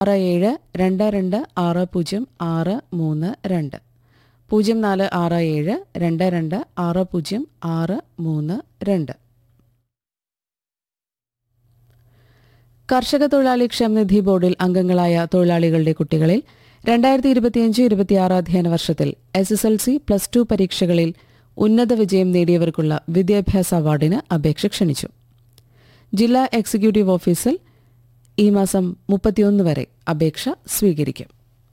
ആറ് ഏഴ് രണ്ട് രണ്ട് ആറ് പൂജ്യം ആറ് മൂന്ന് രണ്ട് പൂജ്യം നാല് ആറ് ഏഴ് രണ്ട് രണ്ട് ആറ് പൂജ്യം ആറ് മൂന്ന് രണ്ട് കർഷക തൊഴിലാളി ക്ഷേമനിധി ബോർഡിൽ അംഗങ്ങളായ തൊഴിലാളികളുടെ കുട്ടികളിൽ രണ്ടായിരത്തി ഇരുപത്തിയഞ്ച് ഇരുപത്തിയാറ് അധ്യയന വർഷത്തിൽ S S L C plus two പരീക്ഷകളിൽ ഉന്നത വിജയം നേടിയവർക്കുള്ള വിദ്യാഭ്യാസ അവാർഡിന് അപേക്ഷ ക്ഷണിച്ചു ജില്ലാ എക്സിക്യൂട്ടീവ് ഓഫീസിൽ ഈ മാസം മുപ്പത്തിയൊന്ന് വരെ അപേക്ഷ സ്വീകരിക്കും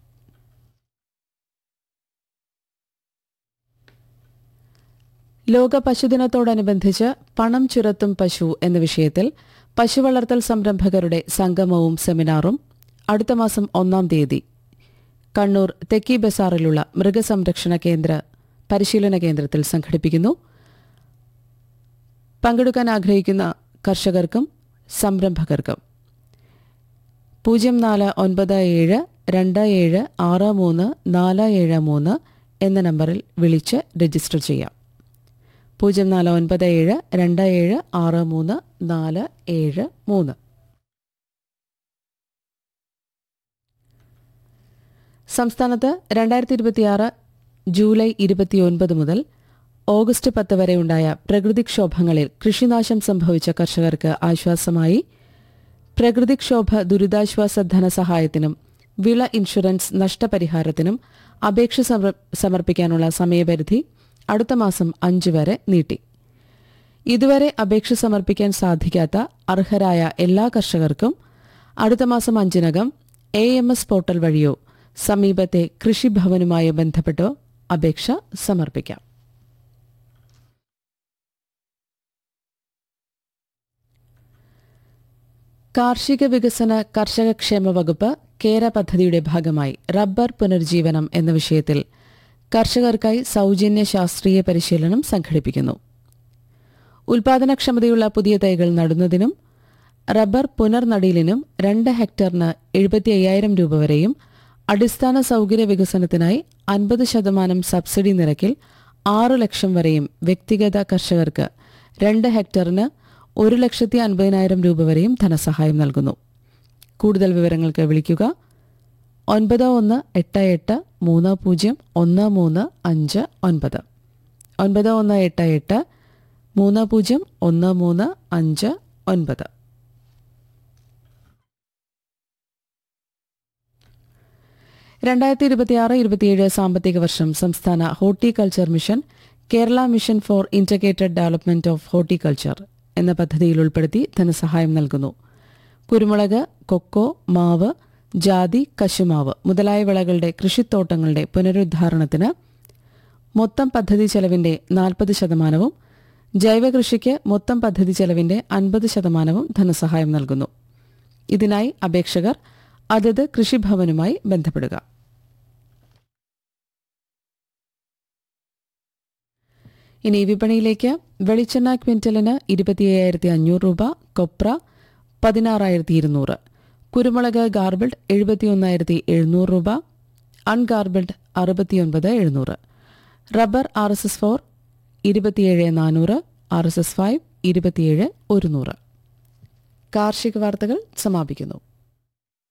ലോക പശുദിനത്തോടനുബന്ധിച്ച് പണം ചുരത്തും പശു എന്ന വിഷയത്തിൽ പശു വളർത്തൽ സംരംഭകരുടെ സംഗമവും സെമിനാറും അടുത്ത മാസം ഒന്നാം തീയതി കണ്ണൂർ തെക്കി ബസാറിലുള്ള മൃഗസംരക്ഷണ കേന്ദ്ര പരിശീലന കേന്ദ്രത്തിൽ സംഘടിപ്പിക്കുന്നു പങ്കെടുക്കാൻ ആഗ്രഹിക്കുന്ന കർഷകർക്കും സംരംഭകർക്കും പൂജ്യം നാല് ഒൻപത് ഏഴ് രണ്ട് ഏഴ് ആറ് മൂന്ന് നാല് ഏഴ് മൂന്ന് എന്ന നമ്പറിൽ വിളിച്ച് രജിസ്റ്റർ ചെയ്യാം പൂജ്യം നാല് ഒൻപത് ഏഴ് രണ്ട് ഏഴ് ആറ് മൂന്ന് നാല് ഏഴ് മൂന്ന് സംസ്ഥാനത്ത് രണ്ടായിരത്തി ഇരുപത്തിയാറ് ജൂലൈ ഇരുപത്തിയൊൻപത് മുതൽ ഓഗസ്റ്റ് പത്ത് വരെ ഉണ്ടായ പ്രകൃതിക്ഷോഭങ്ങളിൽ കൃഷിനാശം സംഭവിച്ച കർഷകർക്ക് ആശ്വാസമായി പ്രകൃതിക്ഷോഭ ദുരിതാശ്വാസ ധനസഹായത്തിനും വിള ഇൻഷുറൻസ് നഷ്ടപരിഹാരത്തിനും അപേക്ഷ സമർ- സമർപ്പിക്കാനുള്ള സമയപരിധി അടുത്ത മാസം അഞ്ച് വരെ നീട്ടി ഇതുവരെ അപേക്ഷ സമർപ്പിക്കാൻ സാധിക്കാത്ത അർഹരായ എല്ലാ കർഷകർക്കും അടുത്ത മാസം അഞ്ചിനകം എ എം എസ് പോർട്ടൽ വഴിയോ സമീപത്തെ കൃഷിഭവനുമായോ ബന്ധപ്പെട്ടോ അപേക്ഷ സമർപ്പിക്കാം കാർഷിക വികസന കർഷക ക്ഷേമ വകുപ്പ് കേര പദ്ധതിയുടെ ഭാഗമായി റബ്ബർ പുനർജീവനം എന്ന വിഷയത്തിൽ കർഷകർക്കായി സൗജന്യ ശാസ്ത്രീയ പരിശീലനം സംഘടിപ്പിക്കുന്നു ഉൽപാദനക്ഷമതയുള്ള പുതിയ തൈകൾ നടുന്നതിനും റബ്ബർ പുനർനടീലിനും രണ്ട് ഹെക്ടറിന് എഴുപത്തി അയ്യായിരം രൂപ വരെയും അടിസ്ഥാന സൗകര്യ വികസനത്തിനായി അൻപത് ശതമാനം സബ്സിഡി നിരക്കിൽ ആറു ലക്ഷം വരെയും വ്യക്തിഗത കർഷകർക്ക് രണ്ട് ഹെക്ടറിന് ഒരു ലക്ഷത്തി അൻപതിനായിരം രൂപ വരെയും ധനസഹായം നൽകുന്നു കൂടുതൽ വിവരങ്ങൾക്ക് വിളിക്കുക ഒൻപത് ഒന്ന് എട്ട് എട്ട് മൂന്ന് പൂജ്യം ഒന്ന് മൂന്ന് അഞ്ച് ഒൻപത് ഒൻപത് ഒന്ന് എട്ട് എട്ട് മൂന്ന് പൂജ്യം ഒന്ന് മൂന്ന് അഞ്ച് ഒൻപത് രണ്ടായിരത്തി ഇരുപത്തിയാറ് ഇരുപത്തിയേഴ് സാമ്പത്തിക വർഷം സംസ്ഥാന horticulture mission Kerala mission for integrated development of horticulture എന്ന പദ്ധതിയിൽ ഉൾപ്പെടുത്തി ധനസഹായം നൽകുന്നു കുരുമുളക് കൊക്കോ മാവ് ജാതി കശുമാവ് മുതലായ വിളകളുടെ കൃഷിത്തോട്ടങ്ങളുടെ പുനരുദ്ധാരണത്തിന് മൊത്തം പദ്ധതി ചെലവിന്റെ നാൽപ്പത് ശതമാനവും ജൈവകൃഷിക്ക് മൊത്തം പദ്ധതി ചെലവിന്റെ അൻപത് ശതമാനവും ധനസഹായം നൽകുന്നു ഇതിനായി അപേക്ഷകർ അതത് കൃഷിഭവനുമായി ബന്ധപ്പെടുക ഇനി വിപണിയിലേക്ക് വെളിച്ചെണ്ണ ക്വിന്റലിന് ഇരുപത്തിയ്യായിരത്തി അഞ്ഞൂറ് രൂപ കൊപ്ര പതിനാറായിരത്തി ഇരുന്നൂറ് കുരുമുളക് ഗാർബിൾഡ് എഴുപത്തിയൊന്നായിരത്തി എഴുന്നൂറ് രൂപ അൺഗാർബിൾഡ് അറുപത്തിയൊൻപത് എഴുന്നൂറ് rubber R S S four ഇരുപത്തിയേഴ് നാനൂറ് ആർ എസ് എസ് ഫൈവ് ഇരുപത്തിയേഴ് ഒരുന്നൂറ് കാർഷിക വാർത്തകൾ സമാപിക്കുന്നു